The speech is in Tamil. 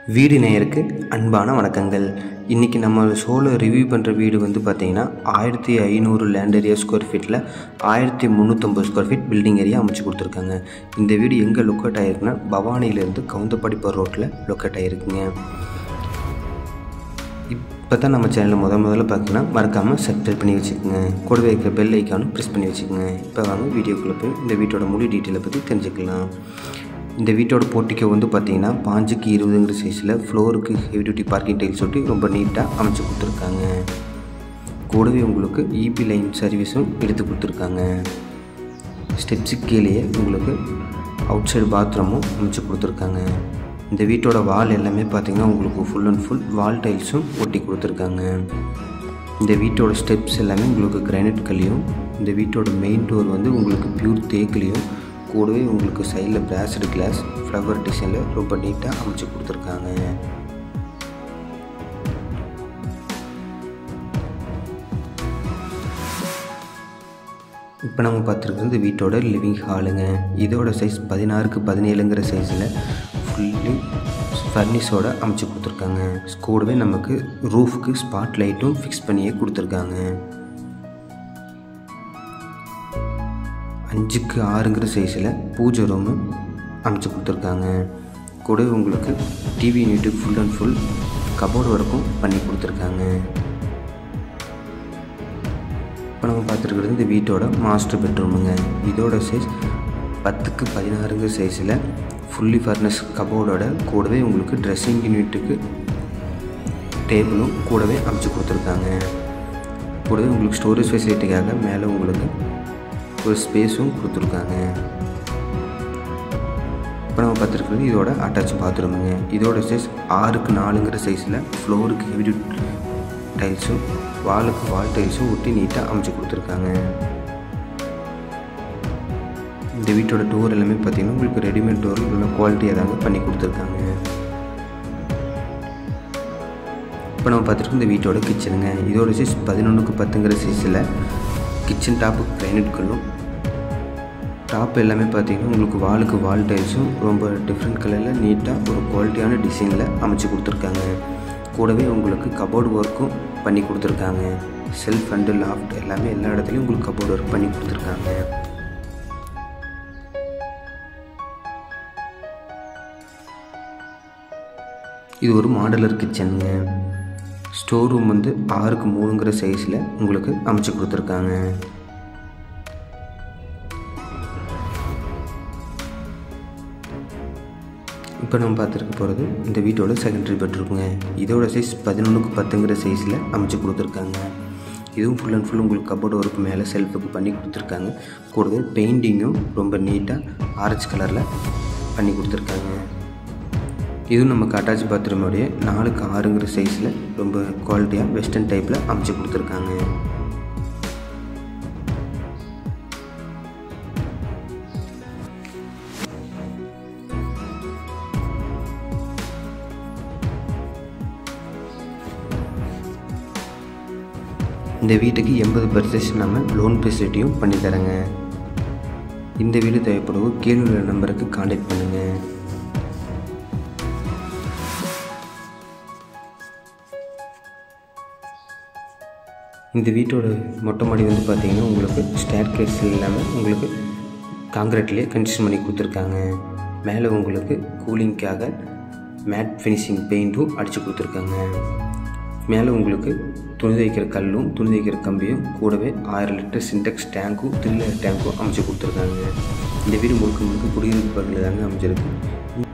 வீடு நேயருக்கு அன்பான வணக்கங்கள் இன்றைக்கி நம்ம ஷோவில் ரிவ்யூ பண்ணுற வீடு வந்து பார்த்திங்கன்னா ஆயிரத்தி ஐநூறு லேண்ட் ஏரியா ஸ்கொயர் ஃபீட்டில் ஆயிரத்தி முந்நூற்றம்பது ஸ்கொயர் ஃபீட் பில்டிங் ஏரியா அமைச்சு கொடுத்துருக்காங்க இந்த வீடு எங்கே லொக்கேட் ஆகிருக்குன்னா பவானியிலேருந்து கவுந்தப்பாடிப்பர் ரோட்டில் லொக்கேட் ஆகிருக்குங்க இப்போ தான் நம்ம சேனலில் முத முதல்ல பார்த்தீங்கன்னா மறக்காமல் சப்ஸ்கிரைப் பண்ணி வச்சுக்கோங்க கூடவே இருக்கிற பெல் ஐக்கானும் ப்ரெஸ் பண்ணி வச்சுக்கோங்க இப்போ வாங்க வீடியோக்குள்ளே போய் இந்த வீட்டோட முழு டீட்டெயிலை பற்றி தெரிஞ்சுக்கலாம் இந்த வீட்டோட போர்ட்டிக்கோ வந்து பார்த்தீங்கன்னா பாஞ்சுக்கு இருபதுங்கிற சைஸில் ஃப்ளோருக்கு ஹெவி டியூட்டி பார்க்கிங் டைல்ஸ் ஒட்டி ரொம்ப நீட்டாக அமைச்சு கொடுத்துருக்காங்க கூடவே உங்களுக்கு இபி லைன் சர்வீஸும் எடுத்து கொடுத்துருக்காங்க ஸ்டெப்ஸுக்கு கீழேயே உங்களுக்கு அவுட் சைடு பாத்ரூமும் அமைச்சு கொடுத்துருக்காங்க இந்த வீட்டோட வால் எல்லாமே பார்த்தீங்கன்னா உங்களுக்கு ஃபுல் அண்ட் ஃபுல் வால் டைல்ஸும் ஒட்டி கொடுத்துருக்காங்க இந்த வீட்டோட ஸ்டெப்ஸ் எல்லாமே உங்களுக்கு கிரானைட் கல்லையும் இந்த வீட்டோட மெயின் டோர் வந்து உங்களுக்கு பியூர் தேக்கிலையும் கூடவே உங்களுக்கு சைடில் பிராஸ்டு கிளாஸ் ஃப்ளவர் டிசைனில் ரொம்ப நீட்டாக அமைச்சு கொடுத்துருக்காங்க இப்போ நம்ம பார்த்துருக்குறது இந்த வீட்டோட லிவிங் ஹாலுங்க இதோட சைஸ் பதினாறுக்கு பதினேழுங்கிற சைஸில் ஃபுல்லி ஃபர்னிஷோட அமைச்சு கொடுத்துருக்காங்க கூடவே நமக்கு ரூஃப்க்கு ஸ்பாட் லைட்டும் ஃபிக்ஸ் பண்ணியே கொடுத்துருக்காங்க அஞ்சுக்கு ஆறுங்கிற சைஸில் பூஜை ரூமு அமைச்சு கொடுத்துருக்காங்க கூடவே உங்களுக்கு TV unit full and full cupboard ஒர்க்கும் பண்ணி கொடுத்துருக்காங்க இப்போ நம்ம பார்த்துருக்கிறது இந்த வீட்டோட மாஸ்டர் பெட்ரூமுங்க இதோட சைஸ் பத்துக்கு பதினாறுங்க சைஸில் ஃபுல்லி ஃபர்னஸ் கபோர்டோட கூடவே உங்களுக்கு ட்ரெஸ்ஸிங் யூனிட்டுக்கு டேபிளும் கூடவே அமைச்சு கொடுத்துருக்காங்க கூடவே உங்களுக்கு ஸ்டோரேஜ் ஃபெசிலிட்டிக்காக மேலே உங்களுக்கு ஒரு ஸ்பேஸும் கொடுத்துருக்காங்க இப்போ நம்ம பார்த்துருக்கிறது இதோட அட்டாச் பாத்ரூமுங்க இதோட சைஸ் ஆறுக்கு நாலுங்கிற சைஸில் ஃப்ளோருக்கு ஹெவி டைல்ஸும் வாலுக்கு வால் டைல்ஸும் ஒட்டி நீட்டாக அமைச்சு கொடுத்துருக்காங்க இந்த வீட்டோட டோர் எல்லாமே பார்த்தீங்கன்னா உங்களுக்கு ரெடிமேட் டோர் நல்ல குவாலிட்டியாக தாங்க பண்ணி கொடுத்துருக்காங்க இப்போ நம்ம பார்த்துருக்கோம் இந்த வீட்டோட கிச்சனுங்க இதோட சைஸ் பதினொன்றுக்கு பத்துங்கிற சைஸில் கிச்சன் டாப்பு கிரைனட் கல்லும் டாப் எல்லாமே பார்த்தீங்கன்னா உங்களுக்கு வாலுக்கு வால் டைல்ஸும் ரொம்ப டிஃப்ரெண்ட் கலரில் நீட்டாக ஒரு குவாலிட்டியான டிசைனில் அமைச்சு கொடுத்துருக்காங்க கூடவே உங்களுக்கு கபோர்டு ஒர்க்கும் பண்ணி கொடுத்துருக்காங்க செல்ஃப் அண்டு லாஃப்ட் எல்லாமே எல்லா இடத்துலையும் உங்களுக்கு கபோர்டு ஒர்க் பண்ணி கொடுத்துருக்காங்க இது ஒரு மாடலர் கிச்சனுங்க ஸ்டோர் ரூம் வந்து ஆறுக்கு மூணுங்கிற சைஸில் உங்களுக்கு அமைச்சு கொடுத்துருக்காங்க இப்போ நம்ம பார்த்துருக்க போகிறது இந்த வீட்டோட செகண்டரி பெட்ரூமுங்க இதோட சைஸ் பதினொன்றுக்கு பத்துங்கிற சைஸில் அமைச்சு கொடுத்துருக்காங்க இதுவும் ஃபுல் அண்ட் ஃபுல் உங்களுக்கு கபோர்டு ஒர்க்கு மேலே செல்ஃபுக்கு பண்ணி கொடுத்துருக்காங்க கூடவே பெயிண்டிங்கும் ரொம்ப நீட்டாக ஆரஞ்சு கலரில் பண்ணி கொடுத்துருக்காங்க இதுவும் நமக்கு அட்டாச் பாத்ரூமோடைய நாலுக்கு ஆறுங்கிற சைஸில் ரொம்ப குவாலிட்டியாக வெஸ்டர்ன் டைப்பில் அமைச்சு கொடுத்துருக்காங்க இந்த வீட்டுக்கு எண்பது பர்சன்டேஜ் நம்ம லோன் ஃபெசிலிட்டியும் பண்ணி தரேங்க இந்த வீடு தேவைப்படுவோம் கீழே உள்ள நம்பருக்கு காண்டாக்ட் பண்ணுங்கள் இந்த வீட்டோட மொட்டை மாடி வந்து பார்த்திங்கன்னா உங்களுக்கு ஸ்டேர் கேஸ் இல்லாமல் உங்களுக்கு காங்கிரீட்லேயே கன்ஸ்ட்ரக்ஷன் பண்ணி கொடுத்துருக்காங்க மேலே உங்களுக்கு கூலிங்க்காக மேட் ஃபினிஷிங் பெயிண்ட்டும் அடித்து கொடுத்துருக்காங்க மேலே உங்களுக்கு துணி தைக்கிற கல்லும் துணி தைக்கிற கம்பியும் கூடவே ஆயிரம் லிட்டர் சின்டெக்ஸ் டேங்க்கும் த்ரீ லிட்டர் டேங்க்கும் அமைச்சு கொடுத்துருக்காங்க இந்த வீடு முழுக்க முழுக்க குடியிருப்பு பகுதியில் தாங்க அமைச்சிருக்கு